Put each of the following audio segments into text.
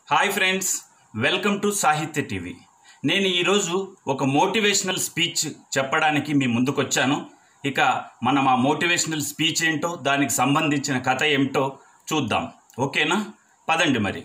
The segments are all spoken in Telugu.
hi friends welcome to Sahitya TV నేను ఈరోజు ఒక మోటివేషనల్ స్పీచ్ చెప్పడానికి మీ ముందుకొచ్చాను ఇక మనం ఆ మోటివేషనల్ స్పీచ్ ఏంటో దానికి సంబంధించిన కథ ఏమిటో చూద్దాం ఓకేనా పదండి మరి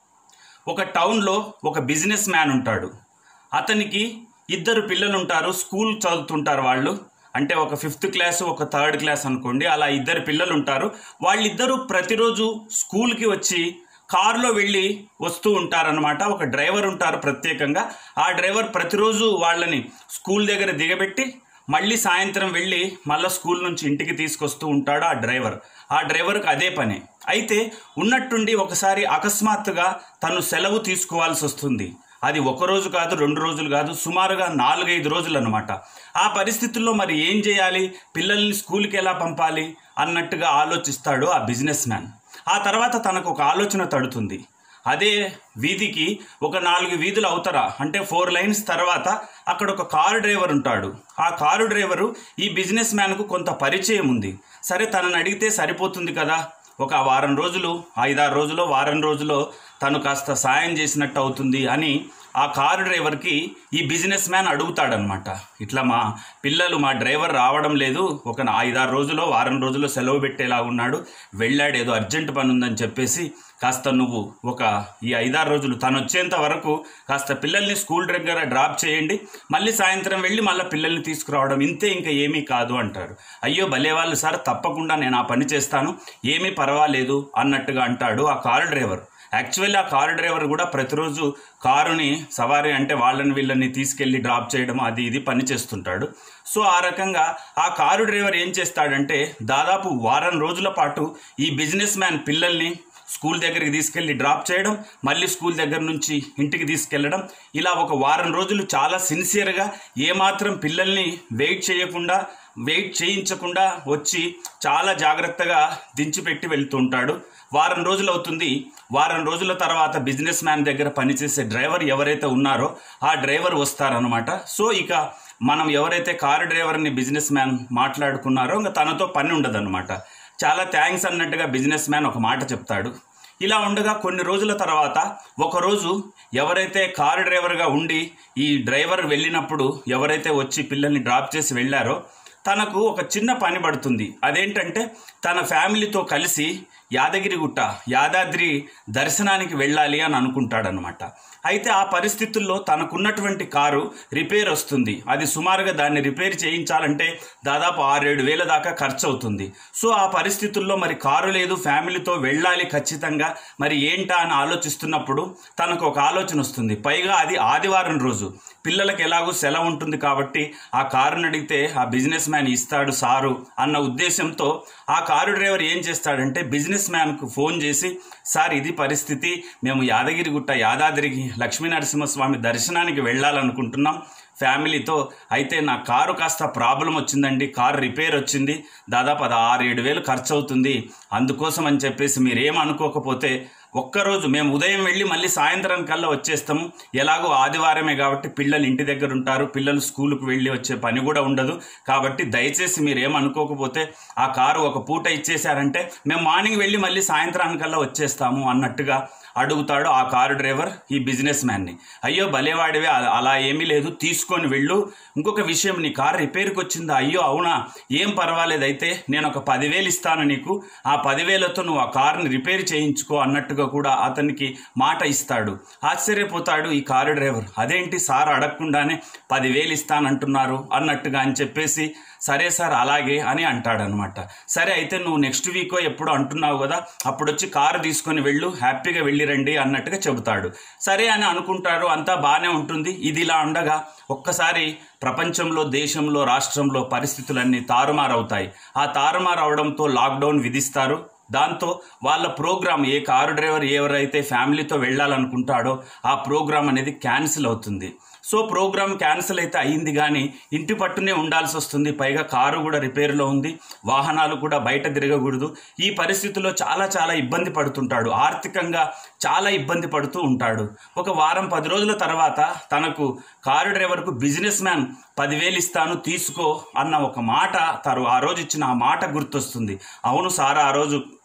ఒక టౌన్లో ఒక బిజినెస్ మ్యాన్ ఉంటాడు అతనికి ఇద్దరు పిల్లలు ఉంటారు స్కూల్ చదువుతుంటారు వాళ్ళు అంటే ఒక ఫిఫ్త్ క్లాస్ ఒక థర్డ్ క్లాస్ అనుకోండి అలా ఇద్దరు పిల్లలు ఉంటారు వాళ్ళిద్దరూ ప్రతిరోజు స్కూల్కి వచ్చి కారులో వెళ్ళి వస్తూ ఉంటారనమాట ఒక డ్రైవర్ ఉంటారు ప్రత్యేకంగా ఆ డ్రైవర్ ప్రతిరోజు వాళ్ళని స్కూల్ దగ్గర దిగబెట్టి మళ్ళీ సాయంత్రం వెళ్ళి మళ్ళీ స్కూల్ నుంచి ఇంటికి తీసుకొస్తూ ఉంటాడు ఆ డ్రైవర్ ఆ డ్రైవర్కి అదే పని అయితే ఉన్నట్టుండి ఒకసారి అకస్మాత్తుగా తను సెలవు తీసుకోవాల్సి వస్తుంది అది ఒక రోజు కాదు రెండు రోజులు కాదు సుమారుగా నాలుగైదు రోజులు అనమాట ఆ పరిస్థితుల్లో మరి ఏం చేయాలి పిల్లల్ని స్కూల్కి ఎలా పంపాలి అన్నట్టుగా ఆలోచిస్తాడు ఆ బిజినెస్ మ్యాన్ ఆ తర్వాత తనకు ఒక ఆలోచన తడుతుంది అదే వీధికి ఒక నాలుగు వీధులు అవుతారా అంటే ఫోర్ లైన్స్ తర్వాత అక్కడ ఒక కారు డ్రైవర్ ఉంటాడు ఆ కారు డ్రైవరు ఈ బిజినెస్ మ్యాన్కు కొంత పరిచయం ఉంది సరే తనని అడిగితే సరిపోతుంది కదా ఒక వారం రోజులు ఐదారు రోజులో వారం రోజులో తను కాస్త సాయం చేసినట్టు అవుతుంది అని ఆ కారు డ్రైవర్కి ఈ బిజినెస్ మ్యాన్ అడుగుతాడనమాట ఇట్లా మా పిల్లలు మా డ్రైవర్ రావడం లేదు ఒక ఐదారు రోజులో వారం రోజుల్లో సెలవు పెట్టేలా ఉన్నాడు వెళ్ళాడు ఏదో అర్జెంట్ పని ఉందని చెప్పేసి కాస్త నువ్వు ఒక ఈ ఐదారు రోజులు తను వచ్చేంత వరకు కాస్త పిల్లల్ని స్కూల్ దగ్గర డ్రాప్ చేయండి మళ్ళీ సాయంత్రం వెళ్ళి మళ్ళీ పిల్లల్ని తీసుకురావడం ఇంతే ఇంకా ఏమీ కాదు అంటారు అయ్యో భలే వాళ్ళు సార్ తప్పకుండా నేను ఆ పని చేస్తాను ఏమీ పర్వాలేదు అన్నట్టుగా అంటాడు ఆ కారు డ్రైవర్ యాక్చువల్లీ ఆ కారు డ్రైవర్ కూడా ప్రతిరోజు కారుని సవారీ అంటే వాళ్ళని వీళ్ళని తీసుకెళ్లి డ్రాప్ చేయడం అది ఇది పని చేస్తుంటాడు సో ఆ రకంగా ఆ కారు డ్రైవర్ ఏం చేస్తాడంటే దాదాపు వారం రోజుల పాటు ఈ బిజినెస్ మ్యాన్ పిల్లల్ని స్కూల్ దగ్గరికి తీసుకెళ్లి డ్రాప్ చేయడం మళ్ళీ స్కూల్ దగ్గర నుంచి ఇంటికి తీసుకెళ్లడం ఇలా ఒక వారం రోజులు చాలా సిన్సియర్గా ఏమాత్రం పిల్లల్ని వెయిట్ చేయకుండా వెయిట్ చేయించకుండా వచ్చి చాలా జాగ్రత్తగా దించిపెట్టి వెళ్తుంటాడు వారం రోజులు అవుతుంది వారం రోజుల తర్వాత బిజినెస్ మ్యాన్ దగ్గర పనిచేసే డ్రైవర్ ఎవరైతే ఉన్నారో ఆ డ్రైవర్ వస్తారనమాట సో ఇక మనం ఎవరైతే కారు డ్రైవర్ని బిజినెస్ మ్యాన్ మాట్లాడుకున్నారో ఇంకా తనతో పని ఉండదన్నమాట చాలా థ్యాంక్స్ అన్నట్టుగా బిజినెస్ మ్యాన్ ఒక మాట చెప్తాడు ఇలా ఉండగా కొన్ని రోజుల తర్వాత ఒకరోజు ఎవరైతే కారు డ్రైవర్గా ఉండి ఈ డ్రైవర్ వెళ్ళినప్పుడు ఎవరైతే వచ్చి పిల్లల్ని డ్రాప్ చేసి వెళ్ళారో తనకు ఒక చిన్న పని పడుతుంది అదేంటంటే తన ఫ్యామిలీతో కలిసి యాదగిరిగుట్ట యాదాద్రి దర్శనానికి వెళ్ళాలి అని అనుకుంటాడనమాట అయితే ఆ పరిస్థితుల్లో తనకున్నటువంటి కారు రిపేర్ వస్తుంది అది సుమారుగా దాన్ని రిపేర్ చేయించాలంటే దాదాపు ఆరేడు వేల దాకా ఖర్చు అవుతుంది సో ఆ పరిస్థితుల్లో మరి కారు లేదు ఫ్యామిలీతో వెళ్ళాలి ఖచ్చితంగా మరి ఏంటా అని ఆలోచిస్తున్నప్పుడు తనకు ఒక ఆలోచన వస్తుంది పైగా అది ఆదివారం రోజు పిల్లలకు ఎలాగో సెలవు ఉంటుంది కాబట్టి ఆ కారుని అడిగితే ఆ బిజినెస్ మ్యాన్ ఇస్తాడు సారు అన్న ఉద్దేశంతో ఆ కారు డ్రైవర్ ఏం చేస్తాడంటే బిజినెస్ మ్యాన్కు ఫోన్ చేసి సార్ ఇది పరిస్థితి మేము యాదగిరిగుట్ట యాదాద్రికి లక్ష్మీనరసింహస్వామి దర్శనానికి వెళ్ళాలనుకుంటున్నాం ఫ్యామిలీతో అయితే నా కారు కాస్త ప్రాబ్లం వచ్చిందండి కారు రిపేర్ వచ్చింది దాదాపు అది ఆరు ఏడు వేలు ఖర్చు అవుతుంది అందుకోసం అని చెప్పేసి మీరేం అనుకోకపోతే ఒక్కరోజు మేము ఉదయం వెళ్ళి మళ్ళీ సాయంత్రం కల్లా వచ్చేస్తాము ఎలాగో ఆదివారమే కాబట్టి పిల్లలు ఇంటి దగ్గర ఉంటారు పిల్లలు స్కూల్కి వెళ్ళి వచ్చే పని కూడా ఉండదు కాబట్టి దయచేసి మీరు ఏమనుకోకపోతే ఆ కారు ఒక పూట ఇచ్చేశారంటే మేము మార్నింగ్ వెళ్ళి మళ్ళీ సాయంత్రానికల్లా వచ్చేస్తాము అన్నట్టుగా అడుగుతాడు ఆ కారు డ్రైవర్ ఈ బిజినెస్ మ్యాన్ని అయ్యో భలేవాడివే అలా- అలా ఏమీ లేదు తీసుకొని వెళ్ళు ఇంకొక విషయం నీ కారు రిపేర్కి వచ్చిందా అయ్యో అవునా ఏం పర్వాలేదు అయితే నేను ఒక పదివేలు ఇస్తాను నీకు ఆ పదివేలతో నువ్వు ఆ కారుని రిపేర్ చేయించుకో అన్నట్టుగా కూడా అతనికి మాట ఇస్తాడు ఆశ్చర్యపోతాడు ఈ కారు డ్రైవర్ అదేంటి సార్ అడగకుండానే పదివేలు ఇస్తానంటున్నారు అన్నట్టుగా అని చెప్పేసి సరే సార్ అలాగే అని అంటాడనమాట సరే అయితే నువ్వు నెక్స్ట్ వీకో ఎప్పుడో అంటున్నావు కదా అప్పుడు వచ్చి కారు తీసుకొని వెళ్ళు హ్యాపీగా వెళ్ళిరండి అన్నట్టుగా చెబుతాడు సరే అని అనుకుంటాడు అంతా బాగానే ఉంటుంది ఇది ఇలా ఉండగా ఒక్కసారి ప్రపంచంలో దేశంలో రాష్ట్రంలో పరిస్థితులన్నీ తారుమారవుతాయి ఆ తారుమారు అవడంతో లాక్డౌన్ విధిస్తారు దాంతో వాళ్ళ ప్రోగ్రామ్ ఏ కారు డ్రైవర్ ఎవరైతే ఫ్యామిలీతో వెళ్ళాలనుకుంటాడో ఆ ప్రోగ్రామ్ అనేది క్యాన్సిల్ అవుతుంది సో ప్రోగ్రామ్ క్యాన్సిల్ అయితే అయ్యింది కానీ ఇంటి పట్టునే ఉండాల్సి వస్తుంది పైగా కారు కూడా రిపేర్లో ఉంది వాహనాలు కూడా బయట తిరగకూడదు ఈ పరిస్థితుల్లో చాలా చాలా ఇబ్బంది పడుతుంటాడు ఆర్థికంగా చాలా ఇబ్బంది పడుతూ ఉంటాడు ఒక వారం పది రోజుల తర్వాత తనకు కారు డ్రైవర్కు బిజినెస్ మ్యాన్ పదివేలు ఇస్తాను తీసుకో అన్న ఒక మాట తరు ఆ రోజు ఇచ్చిన ఆ మాట గుర్తొస్తుంది అవును సార్ ఆ రోజు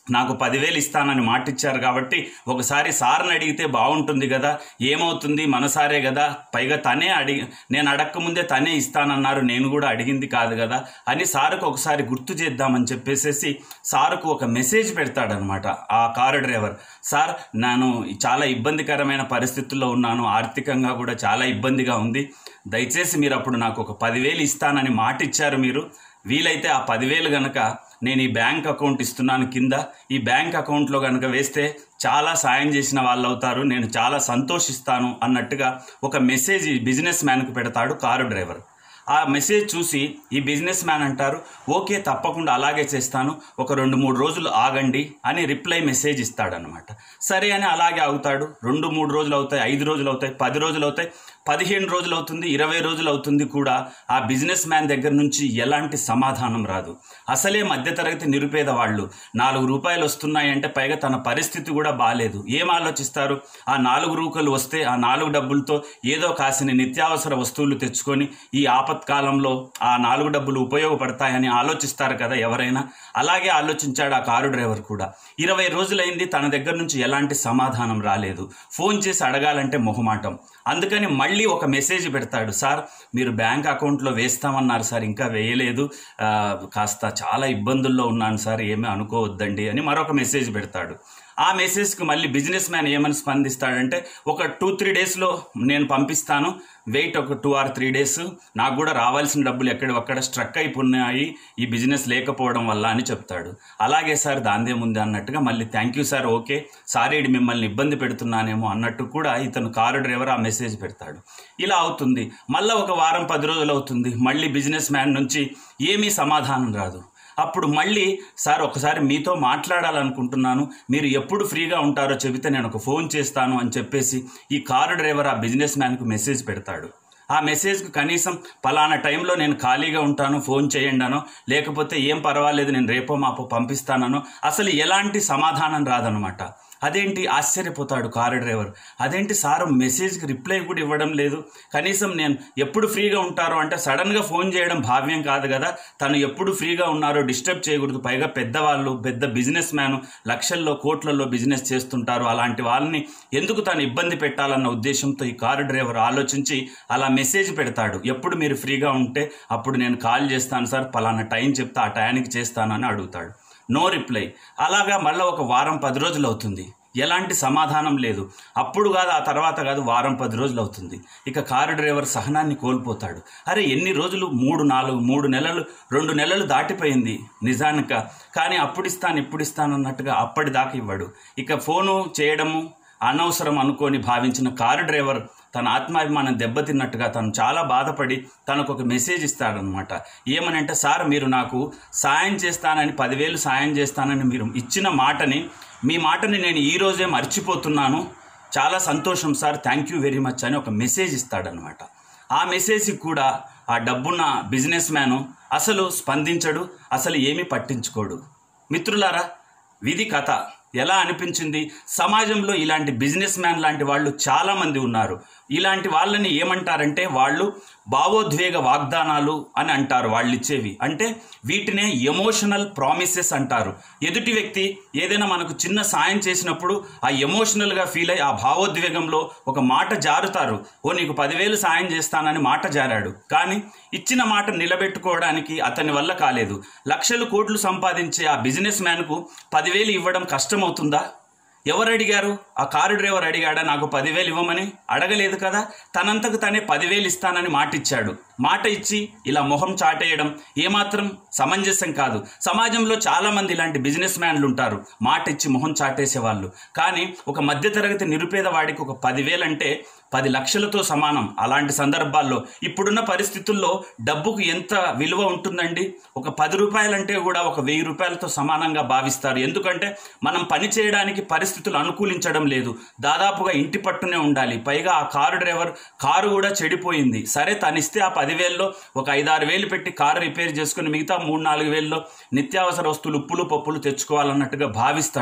నాకు పదివేలు ఇస్తానని మాట ఇచ్చారు కాబట్టి ఒకసారి సార్ని అడిగితే బాగుంటుంది కదా ఏమవుతుంది మనసారే కదా పైగా తనే అడిగి నేను అడగకముందే తనే ఇస్తానన్నారు నేను కూడా అడిగింది కాదు కదా అని సారుకు ఒకసారి గుర్తు చేద్దామని చెప్పేసేసి సారుకు ఒక మెసేజ్ పెడతాడనమాట ఆ కారు డ్రైవర్ సార్ నేను చాలా ఇబ్బందికరమైన పరిస్థితుల్లో ఉన్నాను ఆర్థికంగా కూడా చాలా ఇబ్బందిగా ఉంది దయచేసి మీరు అప్పుడు నాకు ఒక పదివేలు ఇస్తానని మాట ఇచ్చారు మీరు వీలైతే ఆ పదివేలు గనక నేను ఈ బ్యాంక్ అకౌంట్ ఇస్తున్నాను కింద ఈ బ్యాంక్ అకౌంట్లో కనుక వేస్తే చాలా సాయం చేసిన వాళ్ళు అవుతారు నేను చాలా సంతోషిస్తాను అన్నట్టుగా ఒక మెసేజ్ ఈ బిజినెస్ మ్యాన్కు పెడతాడు కారు డ్రైవర్ ఆ మెసేజ్ చూసి ఈ బిజినెస్ మ్యాన్ అంటారు ఓకే తప్పకుండా అలాగే చేస్తాను ఒక రెండు మూడు రోజులు ఆగండి అని రిప్లై మెసేజ్ ఇస్తాడనమాట సరే అని అలాగే అవుతాడు రెండు మూడు రోజులు అవుతాయి ఐదు రోజులు అవుతాయి పది రోజులు అవుతాయి పదిహేను రోజులు అవుతుంది ఇరవై రోజులు అవుతుంది కూడా ఆ బిజినెస్ మ్యాన్ దగ్గర నుంచి ఎలాంటి సమాధానం రాదు అసలే మధ్యతరగతి నిరుపేద వాళ్ళు నాలుగు రూపాయలు వస్తున్నాయంటే పైగా తన పరిస్థితి కూడా బాగాలేదు ఏం ఆలోచిస్తారు ఆ నాలుగు రూపాయలు వస్తే ఆ నాలుగు డబ్బులతో ఏదో కాసిన నిత్యావసర వస్తువులు తెచ్చుకొని ఈ ఆపత్కాలంలో ఆ నాలుగు డబ్బులు ఉపయోగపడతాయని ఆలోచిస్తారు కదా ఎవరైనా అలాగే ఆలోచించాడు ఆ కారు డ్రైవర్ కూడా ఇరవై రోజులైంది తన దగ్గర నుంచి ఎలాంటి సమాధానం రాలేదు ఫోన్ చేసి అడగాలంటే మొహమాటం అందుకని మళ్ళీ ఒక మెసేజ్ పెడతాడు సార్ మీరు బ్యాంక్ అకౌంట్లో వేస్తామన్నారు సార్ ఇంకా వేయలేదు ఆ, కాస్త చాలా ఇబ్బందుల్లో ఉన్నాను సార్ ఏమీ అనుకోవద్దండి అని మరొక మెసేజ్ పెడతాడు ఆ మెసేజ్కి మళ్ళీ బిజినెస్ మ్యాన్ ఏమని స్పందిస్తాడంటే ఒక టూ త్రీ డేస్లో నేను పంపిస్తాను వెయిట్ ఒక టూ ఆర్ త్రీ డేస్ నాకు కూడా రావాల్సిన డబ్బులు ఎక్కడ ఒక్కడ స్ట్రక్ అయిపోయినాయి ఈ బిజినెస్ లేకపోవడం వల్ల అని చెప్తాడు అలాగే సార్ దాందేముంది అన్నట్టుగా మళ్ళీ thank you sir okay sorry ఇది మిమ్మల్ని ఇబ్బంది పెడుతున్నానేమో అన్నట్టు కూడా ఇతను కారు డ్రైవర్ ఆ మెసేజ్ పెడతాడు ఇలా అవుతుంది మళ్ళీ ఒక వారం పది రోజులు అవుతుంది మళ్ళీ బిజినెస్ మ్యాన్ నుంచి ఏమీ సమాధానం రాదు అప్పుడు మళ్ళీ సార్ ఒకసారి మీతో మాట్లాడాలనుకుంటున్నాను మీరు ఎప్పుడు ఫ్రీగా ఉంటారో చెబితే నేను ఒక ఫోన్ చేస్తాను అని చెప్పేసి ఈ కారు డ్రైవర్ ఆ బిజినెస్ మ్యాన్కు మెసేజ్ పెడతాడు ఆ మెసేజ్కి కనీసం పలానా టైంలో నేను ఖాళీగా ఉంటాను ఫోన్ చేయండానో లేకపోతే ఏం పర్వాలేదు నేను రేపో మాపో పంపిస్తానో అసలు ఎలాంటి సమాధానం రాదనమాట అదేంటి ఆశ్చర్యపోతాడు కారు డ్రైవర్ అదేంటి సార్ మెసేజ్కి రిప్లై కూడా ఇవ్వడం లేదు కనీసం నేను ఎప్పుడు ఫ్రీగా ఉంటారో అంటే సడన్గా ఫోన్ చేయడం భావ్యం కాదు కదా తను ఎప్పుడు ఫ్రీగా ఉన్నారో డిస్టర్బ్ చేయకూడదు పైగా పెద్దవాళ్ళు పెద్ద బిజినెస్ మ్యాన్ లక్షల్లో కోట్లలో బిజినెస్ చేస్తుంటారు అలాంటి వాళ్ళని ఎందుకు తను ఇబ్బంది పెట్టాలన్న ఉద్దేశంతో ఈ కారు డ్రైవర్ ఆలోచించి అలా మెసేజ్ పెడతాడు ఎప్పుడు మీరు ఫ్రీగా ఉంటే అప్పుడు నేను కాల్ చేస్తాను సార్ పలానా టైం చెప్తే ఆ టయానికి చేస్తాను అని అడుగుతాడు నో రిప్లై అలాగా మళ్ళీ ఒక వారం పది రోజులు అవుతుంది ఎలాంటి సమాధానం లేదు అప్పుడు కాదు ఆ తర్వాత కాదు వారం పది రోజులు అవుతుంది ఇక కారు డ్రైవర్ సహనాన్ని కోల్పోతాడు అరే ఎన్ని రోజులు మూడు నాలుగు మూడు నెలలు రెండు నెలలు దాటిపోయింది నిజానిక కానీ అప్పుడు ఇస్తాను ఇప్పుడు ఇస్తాను అన్నట్టుగా అప్పటిదాకా ఇవ్వడు ఇక ఫోను చేయడము అనవసరం అనుకొని భావించిన కారు డ్రైవర్ తన ఆత్మాభిమానం దెబ్బతిన్నట్టుగా తను చాలా బాధపడి తనకు ఒక మెసేజ్ ఇస్తాడనమాట ఏమనంటే సార్ మీరు నాకు సాయం చేస్తానని పదివేలు సాయం చేస్తానని మీరు ఇచ్చిన మాటని మీ మాటని నేను ఈ రోజే మర్చిపోతున్నాను చాలా సంతోషం sir thank you very much అని ఒక మెసేజ్ ఇస్తాడనమాట ఆ మెసేజ్కి కూడా ఆ డబ్బున్న బిజినెస్ మ్యాను అసలు స్పందించడు అసలు ఏమీ పట్టించుకోడు మిత్రులారా విధి కథ ఎలా అనిపించింది సమాజంలో ఇలాంటి బిజినెస్ మ్యాన్ లాంటి వాళ్ళు చాలామంది ఉన్నారు ఇలాంటి వాళ్ళని ఏమంటారంటే వాళ్ళు భావోద్వేగ వాగ్దానాలు అని అంటారు వాళ్ళు ఇచ్చేవి అంటే వీటినే ఎమోషనల్ ప్రామిసెస్ అంటారు ఎదుటి వ్యక్తి ఏదైనా మనకు చిన్న సాయం చేసినప్పుడు ఆ ఎమోషనల్గా ఫీల్ అయ్యి ఆ భావోద్వేగంలో ఒక మాట జారుతారు ఓ నీకు పదివేలు సాయం చేస్తానని మాట జారాడు కానీ ఇచ్చిన మాట నిలబెట్టుకోవడానికి అతని వల్ల కాలేదు లక్షలు కోట్లు సంపాదించే ఆ బిజినెస్ మ్యాన్కు పదివేలు ఇవ్వడం కష్టమవుతుందా ఎవరు అడిగారు ఆ కారు డ్రైవర్ అడిగాడా నాకు పదివేలు ఇవ్వమని అడగలేదు కదా తనంతకు తనే పదివేలు ఇస్తానని మాట ఇచ్చాడు మాట ఇచ్చి ఇలా మొహం చాటేయడం ఏమాత్రం సమంజసం కాదు సమాజంలో చాలా మంది ఇలాంటి బిజినెస్ మ్యాన్లు ఉంటారు మాట ఇచ్చి మొహం చాటేసే వాళ్ళు కానీ ఒక మధ్యతరగతి నిరుపేద వాడికి ఒక పదివేలు అంటే పది లక్షలతో సమానం అలాంటి సందర్భాల్లో ఇప్పుడున్న పరిస్థితుల్లో డబ్బుకు ఎంత విలువ ఉంటుందండి ఒక పది రూపాయలంటే కూడా ఒక వెయ్యి రూపాయలతో సమానంగా భావిస్తారు ఎందుకంటే మనం పని చేయడానికి పరిస్థితులు అనుకూలించడం లేదు దాదాపుగా ఇంటి పట్టునే ఉండాలి పైగా ఆ కారు డ్రైవర్ కారు కూడా చెడిపోయింది సరే తనిస్తే ఆ పదివేల్లో ఒక ఐదారు వేలు పెట్టి కారు రిపేర్ చేసుకుని మిగతా మూడు నాలుగు వేల్లో నిత్యావసర వస్తువులు ఉప్పులు పప్పులు తెచ్చుకోవాలన్నట్టుగా భావిస్తాడు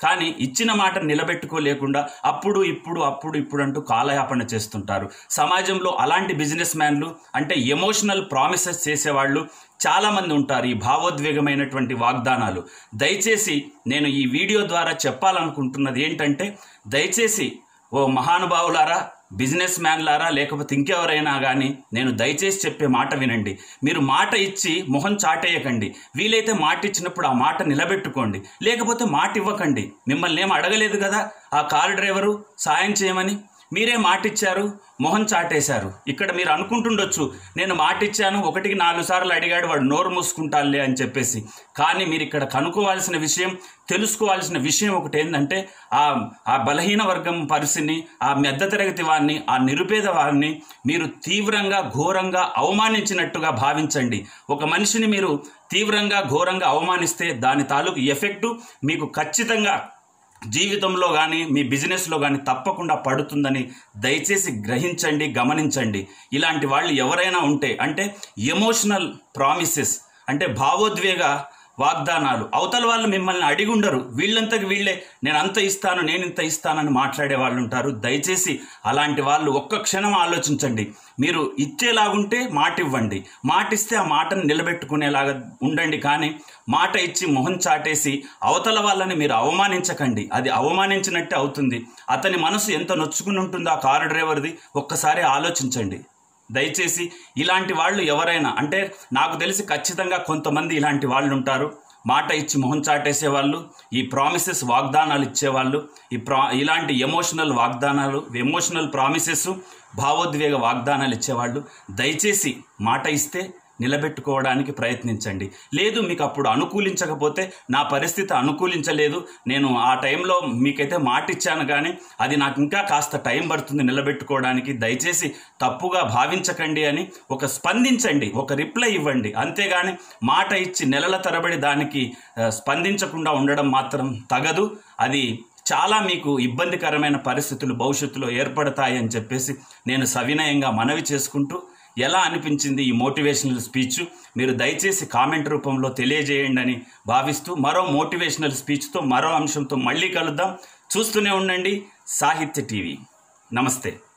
కానీ ఇచ్చిన మాట నిలబెట్టుకోలేకుండా అప్పుడు ఇప్పుడు అప్పుడు ఇప్పుడు అంటూ కాలయాపన చేస్తుంటారు సమాజంలో అలాంటి బిజినెస్ మ్యాన్లు అంటే ఎమోషనల్ ప్రామిసెస్ చేసేవాళ్ళు చాలామంది ఉంటారు ఈ భావోద్వేగమైనటువంటి వాగ్దానాలు దయచేసి నేను ఈ వీడియో ద్వారా చెప్పాలనుకుంటున్నది ఏంటంటే దయచేసి ఓ మహానుభావులారా బిజినెస్ మ్యాన్లారా లేకపోతే ఇంకెవరైనా కానీ నేను దయచేసి చెప్పే మాట వినండి మీరు మాట ఇచ్చి మొహం చాటేయకండి వీలైతే మాట ఇచ్చినప్పుడు ఆ మాట నిలబెట్టుకోండి లేకపోతే మాట ఇవ్వకండి మిమ్మల్ని ఏం అడగలేదు కదా ఆ కారు డ్రైవరు సాయం చేయమని మీరే మాట ఇచ్చారు మొహం చాటేశారు ఇక్కడ మీరు అనుకుంటుండొచ్చు నేను మాట ఇచ్చాను ఒకటికి నాలుగు సార్లు అడిగాడు వాడు నోరు మూసుకుంటానులే అని చెప్పేసి కానీ మీరు ఇక్కడ కనుక్కోవాల్సిన విషయం తెలుసుకోవాల్సిన విషయం ఒకటి ఏంటంటే ఆ ఆ బలహీన వర్గం పరిస్థితిని ఆ మెద్ద తరగతి వారిని ఆ నిరుపేద వారిని మీరు తీవ్రంగా ఘోరంగా అవమానించినట్టుగా భావించండి ఒక మనిషిని మీరు తీవ్రంగా ఘోరంగా అవమానిస్తే దాని తాలూకు ఎఫెక్టు మీకు ఖచ్చితంగా జీవితంలో కానీ మీ బిజినెస్లో కానీ తప్పకుండా పడుతుందని దయచేసి గ్రహించండి గమనించండి ఇలాంటి వాళ్ళు ఎవరైనా ఉంటే అంటే ఎమోషనల్ ప్రామిసెస్ అంటే భావోద్వేగ వాగ్దానాలు అవతల వాళ్ళు మిమ్మల్ని అడిగి ఉండరు వీళ్ళంతకు వీళ్ళే నేను అంత ఇస్తాను నేను ఇంత ఇస్తానని మాట్లాడే వాళ్ళు ఉంటారు దయచేసి అలాంటి వాళ్ళు ఒక్క క్షణం ఆలోచించండి మీరు ఇచ్చేలాగుంటే మాట ఇవ్వండి మాట ఇస్తే ఆ మాటను నిలబెట్టుకునేలాగా ఉండండి కానీ మాట ఇచ్చి మొహం చాటేసి అవతల వాళ్ళని మీరు అవమానించకండి అది అవమానించినట్టే అవుతుంది అతని మనసు ఎంత నొచ్చుకుని ఉంటుందో ఆ కారు డ్రైవర్ది ఒక్కసారి ఆలోచించండి దయచేసి ఇలాంటి వాళ్ళు ఎవరైనా అంటే నాకు తెలిసి ఖచ్చితంగా కొంతమంది ఇలాంటి వాళ్ళు ఉంటారు మాట ఇచ్చి మొహం చాటేసే వాళ్ళు ఈ ప్రామిసెస్ వాగ్దానాలు ఇచ్చేవాళ్ళు ఈ ప్రా ఇలాంటి ఎమోషనల్ వాగ్దానాలు ఎమోషనల్ ప్రామిసెస్ భావోద్వేగ వాగ్దానాలు ఇచ్చేవాళ్ళు దయచేసి మాట ఇస్తే నిలబెట్టుకోవడానికి ప్రయత్నించండి లేదు మీకు అప్పుడు అనుకూలించకపోతే నా పరిస్థితి అనుకూలించలేదు నేను ఆ టైంలో మీకైతే మాట ఇచ్చాను కానీ అది నాకు ఇంకా కాస్త టైం పడుతుంది నిలబెట్టుకోవడానికి దయచేసి తప్పుగా భావించకండి అని ఒక స్పందించండి ఒక రిప్లై ఇవ్వండి అంతేగాని మాట ఇచ్చి నెలల తరబడి దానికి ఆ, స్పందించకుండా ఉండడం మాత్రం తగదు అది చాలా మీకు ఇబ్బందికరమైన పరిస్థితులు భవిష్యత్తులో ఏర్పడతాయి అని చెప్పేసి నేను సవినయంగా మనవి చేసుకుంటూ ఎలా అనిపించింది ఈ మోటివేషనల్ స్పీచ్ మీరు దయచేసి కామెంట్ రూపంలో తెలియజేయండి అని భావిస్తూ మరో మోటివేషనల్ స్పీచ్తో మరో అంశంతో మళ్ళీ కలుద్దాం చూస్తూనే ఉండండి సాహిత్య టీవీ నమస్తే